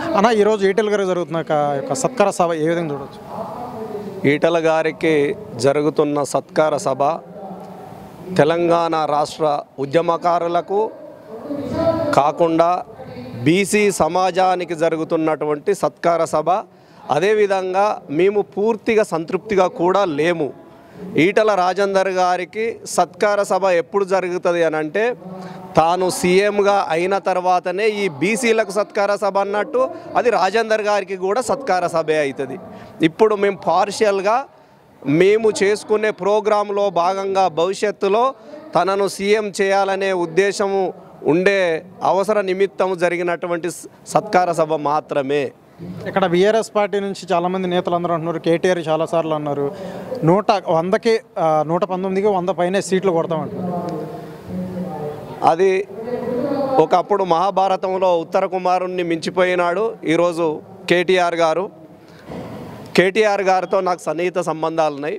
అన్న ఈరోజు ఈటెల్ గారు జరుగుతున్న ఒక యొక్క సత్కార సభ ఏ విధంగా చూడవచ్చు ఈటల గారికి జరుగుతున్న సత్కార సభ తెలంగాణ రాష్ట్ర ఉద్యమకారులకు కాకుండా బీసీ సమాజానికి జరుగుతున్నటువంటి సత్కార సభ అదేవిధంగా మేము పూర్తిగా సంతృప్తిగా కూడా లేము ఈటల రాజేందర్ గారికి సత్కార సభ ఎప్పుడు జరుగుతుంది అని అంటే తాను సీఎంగా అయిన తర్వాతనే ఈ బీసీలకు సత్కార సభ అన్నట్టు అది రాజేందర్ గారికి కూడా సత్కార సభే అవుతుంది ఇప్పుడు మేము పార్షియల్గా మేము చేసుకునే ప్రోగ్రాంలో భాగంగా భవిష్యత్తులో తనను సీఎం చేయాలనే ఉద్దేశము ఉండే అవసర నిమిత్తం జరిగినటువంటి స- సత్కార సభ మాత్రమే ఇక్కడ బీఆర్ఎస్ పార్టీ నుంచి చాలామంది నేతలు అందరూ అంటున్నారు కేటీఆర్ చాలాసార్లు అన్నారు నూట వందకి ఆ, నూట పంతొమ్మిదికి వంద పైనే సీట్లు కొడతామంటున్నారు అది ఒకప్పుడు మహాభారతంలో ఉత్తర కుమారుణ్ణి మించిపోయినాడు ఈరోజు కేటీఆర్ గారు కేటీఆర్ గారితో నాకు సన్నిహిత సంబంధాలు ఉన్నాయి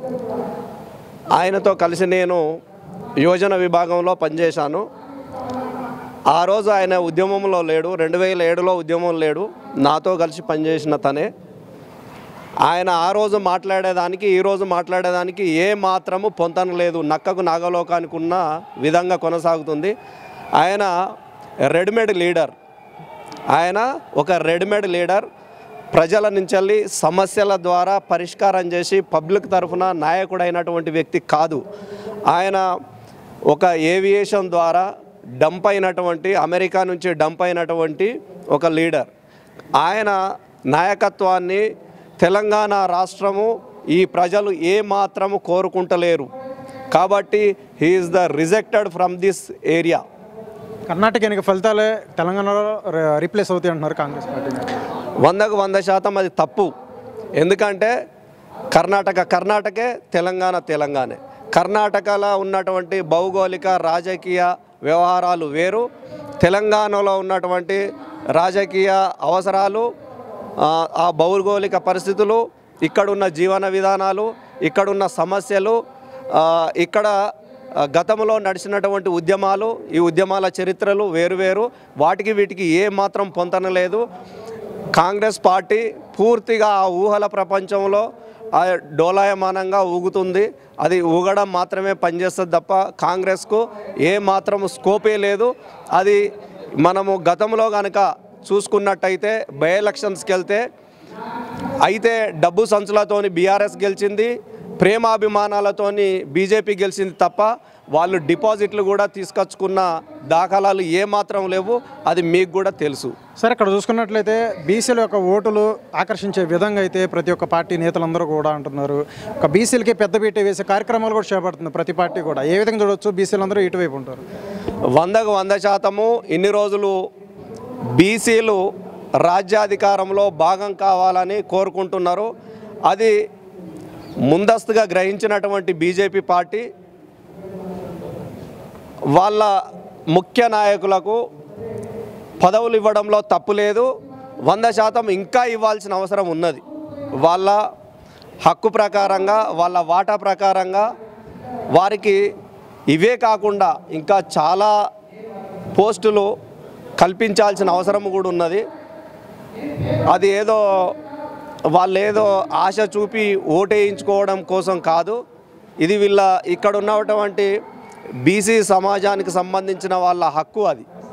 ఆయనతో కలిసి నేను యోజన విభాగంలో పనిచేశాను ఆ రోజు ఆయన ఉద్యమంలో లేడు రెండు వేల ఏడులో ఉద్యమం లేడు నాతో కలిసి పనిచేసిన తనే ఆయన ఆ రోజు మాట్లాడేదానికి ఈ రోజు మాట్లాడేదానికి ఏ మాత్రము పొంతన లేదు నక్కకు నాగలోకానికి ఉన్న విధంగా కొనసాగుతుంది ఆయన రెడీమేడ్ లీడర్ ఆయన ఒక రెడీమేడ్ లీడర్ ప్రజల నుంచి సమస్యల ద్వారా పరిష్కారం చేసి పబ్లిక్ తరఫున నాయకుడైనటువంటి వ్యక్తి కాదు ఆయన ఒక ఏవియేషన్ ద్వారా డంప్ అయినటువంటి అమెరికా నుంచి డంప్ అయినటువంటి ఒక లీడర్ ఆయన నాయకత్వాన్ని తెలంగాణ రాష్ట్రము ఈ ప్రజలు ఏ మాత్రము కోరుకుంటలేరు కాబట్టి he is the rejected from this area Karnataka ఎన్నిక ఫలితాలే తెలంగాణలో రి- రీప్లేస్ అవుతాయి అంటున్నారు కాంగ్రెస్ పార్టీ నేతలు. వందకు వంద శాతం అది తప్పు ఎందుకంటే కర్ణాటక కర్ణాటకే తెలంగాణ తెలంగాణే కర్ణాటకలో ఉన్నటువంటి భౌగోళిక రాజకీయ వ్యవహారాలు వేరు తెలంగాణలో ఉన్నటువంటి రాజకీయ అవసరాలు ఆ, ఆ భౌగోళిక పరిస్థితులు ఇక్కడున్న జీవన విధానాలు ఇక్కడున్న సమస్యలు ఆ, ఇక్కడ ఆ, గతంలో నడిచినటువంటి ఉద్యమాలు ఈ ఉద్యమాల చరిత్రలు వేరువేరు వాటికి వీటికి ఏ మాత్రం పొంతన లేదు కాంగ్రెస్ పార్టీ పూర్తిగా ఆ ఊహల ప్రపంచంలో ఆ డోలాయమానంగా ఊగుతుంది అది ఊగడం మాత్రమే పనిచేస్తుంది తప్ప కాంగ్రెస్కు ఏ మాత్రం స్కోపే లేదు అది మనము గతంలో కనుక చూసుకున్నట్టయితే బై ఎలక్షన్స్కి వెళ్తే అయితే డబ్బు సంచులతోని బీఆర్ఎస్ గెలిచింది ప్రేమాభిమానాలతోని బీజేపీ గెలిచింది తప్ప వాళ్ళు డిపాజిట్లు కూడా తీసుకొచ్చుకున్న దాఖలాలు ఏమాత్రం లేవు అది మీకు కూడా తెలుసు సరే ఇక్కడ చూసుకున్నట్లయితే బీసీల యొక్క ఓటులు ఆకర్షించే విధంగా అయితే ప్రతి ఒక్క పార్టీ నేతలందరూ కూడా అంటున్నారు ఒక బీసీలకి పెద్దపీట వేసే కార్యక్రమాలు కూడా చేపడుతుంది ప్రతి పార్టీ కూడా ఏ విధంగా చూడొచ్చు బీసీలందరూ ఇటువైపు ఉంటారు వందకు వంద శాతము ఇన్ని రోజులు బీసీలు రాజ్యాధికారంలో భాగం కావాలని కోరుకుంటున్నారు అది ముందస్తుగా గ్రహించినటువంటి బీజేపీ పార్టీ వాళ్ళ ముఖ్య నాయకులకు పదవులు ఇవ్వడంలో తప్పు లేదు వంద శాతం ఇంకా ఇవ్వాల్సిన అవసరం ఉన్నది వాళ్ళ హక్కు ప్రకారంగా వాళ్ళ వాటా ప్రకారంగా వారికి ఇవే కాకుండా ఇంకా చాలా పోస్టులు కల్పించాల్సిన అవసరం కూడా ఉన్నది అది ఏదో వాళ్ళు ఏదో ఆశ చూపి ఓటేయించుకోవడం కోసం కాదు ఇది వీళ్ళ ఇక్కడ ఉన్నటువంటి బీసీ సమాజానికి సంబంధించిన వాళ్ళ హక్కు అది